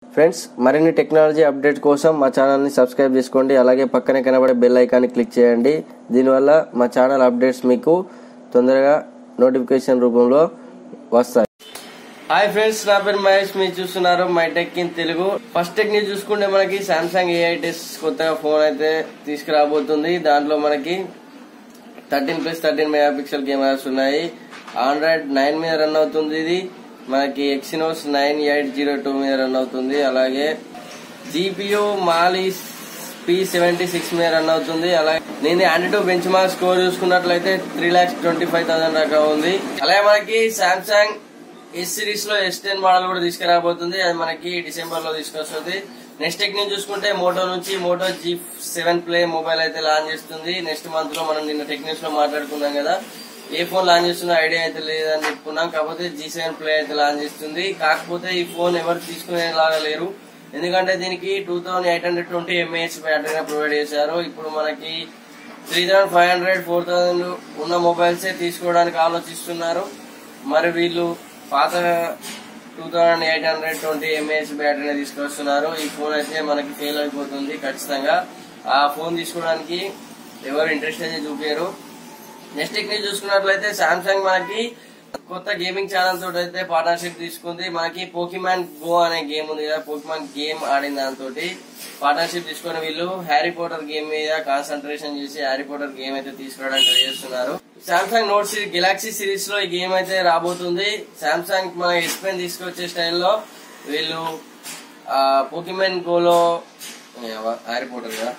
friends మరిన్ని technology update కోసం మా ఛానల్ని సబ్స్క్రైబ్ చేసుకోండి అలాగే పక్కనే కనబడే బెల్ ఐకాన్ని క్లిక్ చేయండి దీనివల్ల మా ఛానల్ అప్డేట్స్ మీకు తొందరగా నోటిఫికేషన్ రూపంలో వస్తాయి హాయ్ ఫ్రెండ్స్ నా పేరు మహేష్ మీరు చూస్తున్నారు my tech in Telugu first tech ని చూసుకుంటే మనకి సామ్సంగ్ ఏఐ టెస్ట్ కొత్తగా ఫోన్ అయితే తీసుకురాబోతుంది దాంట్లో మనకి thirteen plus thirteen mega megapixel cameras ఉన్నాయి ఆండ్రాయిడ్ నైన్ మీద రన్ అవుతుంది ఇది మనకి Exynos nine eight zero two మీద రన్ అవుతుంది అలాగే GPU Mali P seventy six మీద రన్ అవుతుంది అలాగే నేను AnTuTu benchmark score చూసుకున్నట్లయితే three lakhs twenty five thousand దాకా ఉంది అలాగే మనకి సామ్సంగ్ ఎస్ సిరీస్ లో ఎస్ టెన్ మోడల్ కూడా తీసుకురాబోతుంది అది మనకి డిసెంబర్ లో తీసుకొస్తుంది నెక్స్ట్ టెక్ నుంచి చూసుకుంటే మోటో నుంచి Moto G seven play mobile అయితే లాంచ్ చేస్తుంది నెక్స్ట్ మంత్ లో మనం నిన్న టెక్నిక్స్ లో మాట్లాడుకున్నాం కదా ఏ ఫోన్ లాంచ్ చేస్తున్న ఐడియా అయితే లేదని చెప్పుకున్నాం కాకపోతే జీ సెవెన్ ప్లే అయితే లాంచ్ చేస్తుంది కాకపోతే ఈ ఫోన్ ఎవరు తీసుకునేలాగా లేరు ఎందుకంటే దీనికి two thousand eight hundred twenty mAh battery provide చేశారు ఇప్పుడు మనకి three thousand five hundred four thousand ఉన్న మొబైల్సే తీసుకోవడానికి ఆలోచిస్తున్నారు మరి వీళ్ళు పాత two thousand eight hundred twenty M A H బ్యాటరీని తీసుకొస్తున్నారు ఈ ఫోన్ అయితే మనకి ఫెయిల్ అయిపోతుంది ఖచ్చితంగా ఆ ఫోన్ తీసుకోవడానికి ఎవరు ఇంట్రెస్ట్ అయితే చూపారు నెక్స్ట్ టెక్నిక్ చూసుకున్నట్లయితే సామ్సంగ్ మనకి కొత్త గేమింగ్ ఛానల్ తోటి అయితే పార్ట్నర్షిప్ తీసుకుంది మనకి పోకిమాన్ గో అనే గేమ్ ఉంది కదా పోకిమాన్ గేమ్ ఆడిన దాంతో పార్ట్నర్షిప్ తీసుకొని వీళ్ళు హ్యారీ పోటర్ గేమ్ మీద కాన్సన్ట్రేషన్ చేసి హ్యారీ పోటర్ గేమ్ అయితే తీసుకురావడానికి ట్రై చేస్తున్నారు Samsung Note series Galaxy series లో ఈ గేమ్ అయితే రాబోతుంది సామ్సంగ్ మన ఎస్ పెన్ తీసుకొచ్చే స్టైల్లో వీళ్ళు పోకిమాన్ గోలో హ్యారీ పోటర్ కదా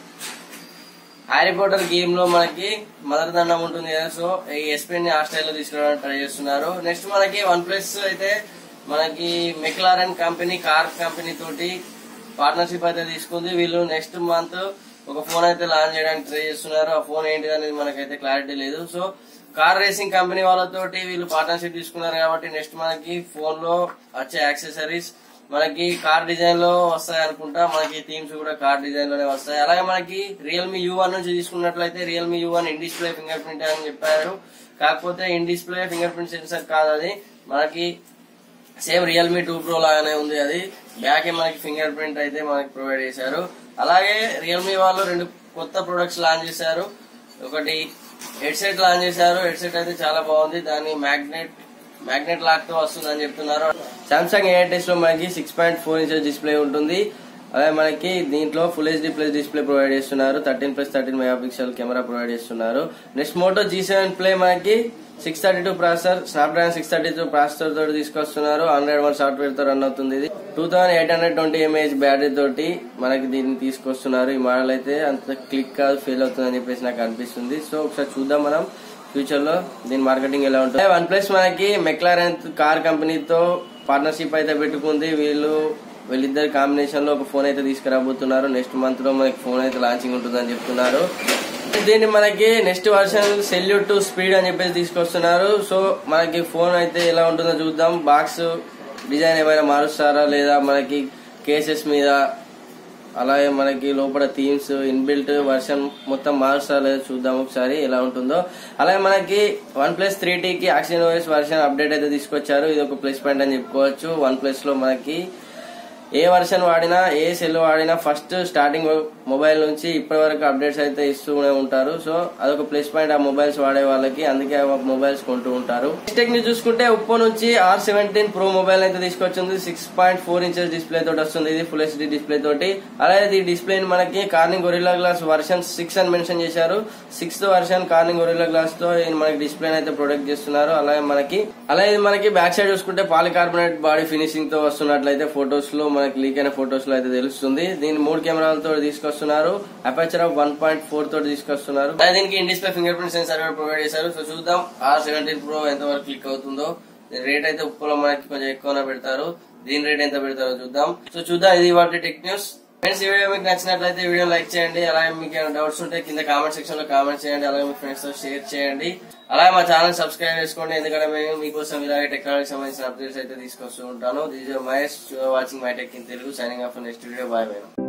హ్యారీ పోటర్ గేమ్ లో మనకి మదర్ దండం ఉంటుంది కదా సో ఈ ఎస్పెన్ ని ఆ స్టైల్లో తీసుకురావడానికి ట్రై చేస్తున్నారు నెక్స్ట్ మనకి వన్ ప్లస్ అయితే మనకి మెక్లారన్ కంపెనీ కార్ కంపెనీ తోటి పార్ట్నర్షిప్ అయితే తీసుకుంది వీళ్ళు నెక్స్ట్ మంత్ ఒక ఫోన్ అయితే లాంచ్ చేయడానికి ట్రై చేస్తున్నారు ఆ ఫోన్ ఏంటి అనేది మనకైతే క్లారిటీ లేదు సో కార్ రేసింగ్ కంపెనీ వాళ్ళతోటి వీళ్ళు పార్ట్నర్షిప్ తీసుకున్నారు కాబట్టి నెక్స్ట్ మనకి ఫోన్ లో వచ్చే యాక్సెసరీస్ మనకి కార్ డిజైన్ లో వస్తాయి అనుకుంటా మనకి థీమ్స్ కూడా కార్ డిజైన్ లోనే వస్తాయి అలాగే మనకి రియల్మీ యూ వన్ నుంచి తీసుకున్నట్లయితే Realme U one in display fingerprint అని చెప్పారు కాకపోతే in display fingerprint sensor కాదు అది మనకి సేమ్ రియల్మీ టూ ప్రో లాగానే ఉంది అది బ్యాక్ మనకి ఫింగర్ ప్రింట్ అయితే మనకి ప్రొవైడ్ చేశారు అలాగే రియల్మీ వాళ్ళు రెండు కొత్త ప్రొడక్ట్స్ లాంచ్ చేశారు ఒకటి హెడ్సెట్ లాంచ్ చేశారు హెడ్సెట్ అయితే చాలా బాగుంది దాని మ్యాగ్నెట్ మ్యాగ్నెట్ లాక్ తో వస్తుంది అని చెప్తున్నారు సామ్సంగ్ ఏఐటెస్ లో మనకి six point four inches display ఉంటుంది అదే మనకి దీంట్లో full HD plus display provide చేస్తున్నారు thirteen plus thirteen mega pixel camera provide చేస్తున్నారు next Moto G seven play మనకి six thirty two processor Snapdragon six thirty two processor తోటి తీసుకొస్తున్నారు hundred one software తో రన్ అవుతుంది ఇది two thousand eight hundred twenty mAh battery తోటి మనకి దీన్ని తీసుకొస్తున్నారు ఈ మోడల్ అయితే అంత క్లిక్ కాదు ఫెయిల్ అవుతుందని చెప్పేసి నాకు అనిపిస్తుంది సో ఒకసారి చూద్దాం మనం ఫ్యూచర్ లో దీని మార్కెటింగ్ ఎలా ఉంటుంది వన్ ప్లస్ మనకి మెక్లారెన్ కార్ కంపెనీతో పార్ట్నర్షిప్ అయితే పెట్టుకుంది వీళ్ళు వీళ్ళిద్దరి కాంబినేషన్ లో ఒక ఫోన్ అయితే తీసుకురాబోతున్నారు నెక్స్ట్ మంత్ లో మనకి ఫోన్ అయితే లాంచింగ్ ఉంటుందని చెప్తున్నారు దీన్ని మనకి next version salute to speed అని చెప్పేసి తీసుకొస్తున్నారు సో మనకి ఫోన్ అయితే ఎలా ఉంటుందో చూద్దాం బాక్స్ డిజైన్ ఏమైనా మారుస్తారా లేదా మనకి కేసెస్ మీద అలాగే మనకి లోపల థీమ్స్ ఇన్బిల్ట్ వర్షన్ మొత్తం మారుస్తారా లేదా చూద్దాం ఒకసారి ఎలా ఉంటుందో అలాగే మనకి వన్ ప్లస్ త్రీ టీకి ఆక్సిజన్ ఓఎస్ వర్షన్ అప్డేట్ అయితే తీసుకొచ్చారు ఇది ఒక ప్లస్ పాయింట్ అని చెప్పుకోవచ్చు వన్ ప్లస్ లో మనకి ఏ వర్షన్ వాడినా ఏ సెల్ వాడినా ఫస్ట్ స్టార్టింగ్ మొబైల్ నుంచి ఇప్పటి వరకు అప్డేట్స్ అయితే ఇస్తూనే ఉంటారు సో అదొక ప్లస్ పాయింట్ ఆ మొబైల్స్ వాడే వాళ్ళకి అందుకే ఆ మొబైల్స్ కొంటూ ఉంటారు టెక్నిక్ చూసుకుంటే ఉప్పో నుంచి ఆర్ సెవెంటీన్ ప్రో మొబైల్ అయితే తీసుకొచ్చింది six point four inches display తోటి వస్తుంది ఇది ఫుల్ హెచ్డి డిస్ప్లే తోటి అలాగే ఈ డిస్ప్లే మనకి Corning Gorilla Glass version six అని మెన్షన్ చేశారు sixth version Corning Gorilla Glass తో మనకి డిస్ప్లే అయితే ప్రొడక్ట్ చేస్తున్నారు అలాగే మనకి అలాగే ఇది మనకి బ్యాక్ సైడ్ చూసుకుంటే పాలికార్బోనేట్ బాడీ ఫినిషింగ్ తో వస్తున్నట్లయితే ఫొటోస్ లో మనకి లీక్ అయిన ఫొటోస్ లో అయితే తెలుస్తుంది దీన్ని మూడు కెమెరాలతో తీసుకొస్తున్నారు aperture of one point four తోటి తీసుకొస్తున్నారు అలాగే దీనికి in display fingerprint sensor కూడా ప్రొవైడ్ చేశారు సో చూద్దాం ఆర్ సెవెంటీన్ ప్రో ఎంత వరకు క్లిక్ అవుతుందో రేట్ అయితే ఉప్పులో మనకి కొంచెం ఎక్కువనే పెడతారు దీని రేట్ ఎంత పెడతారో చూద్దాం సో చూద్దాం ఇది వాటి టెక్ న్యూస్ ఫ్రెండ్స్ ఈ వీడియో మీకు నచ్చినట్లయితే వీడియో లైక్ చేయండి అలాగే మీకు ఏమైనా డౌట్స్ ఉంటే కింద కామెంట్ సెక్షన్ లో కామెంట్ చేయండి అలాగే మీ ఫ్రెండ్స్ తో షేర్ చేయండి అలాగే మా ఛానల్ సబ్స్క్రైబ్ చేసుకోండి ఎందుకంటే మేము మీకోసం ఇలాగే టెక్నాలజీ సంబంధించిన అప్డేట్స్ అయితే తీసుకొస్తూ ఉంటాను this Mahesh watching My tech in Telugu signing off next video bye by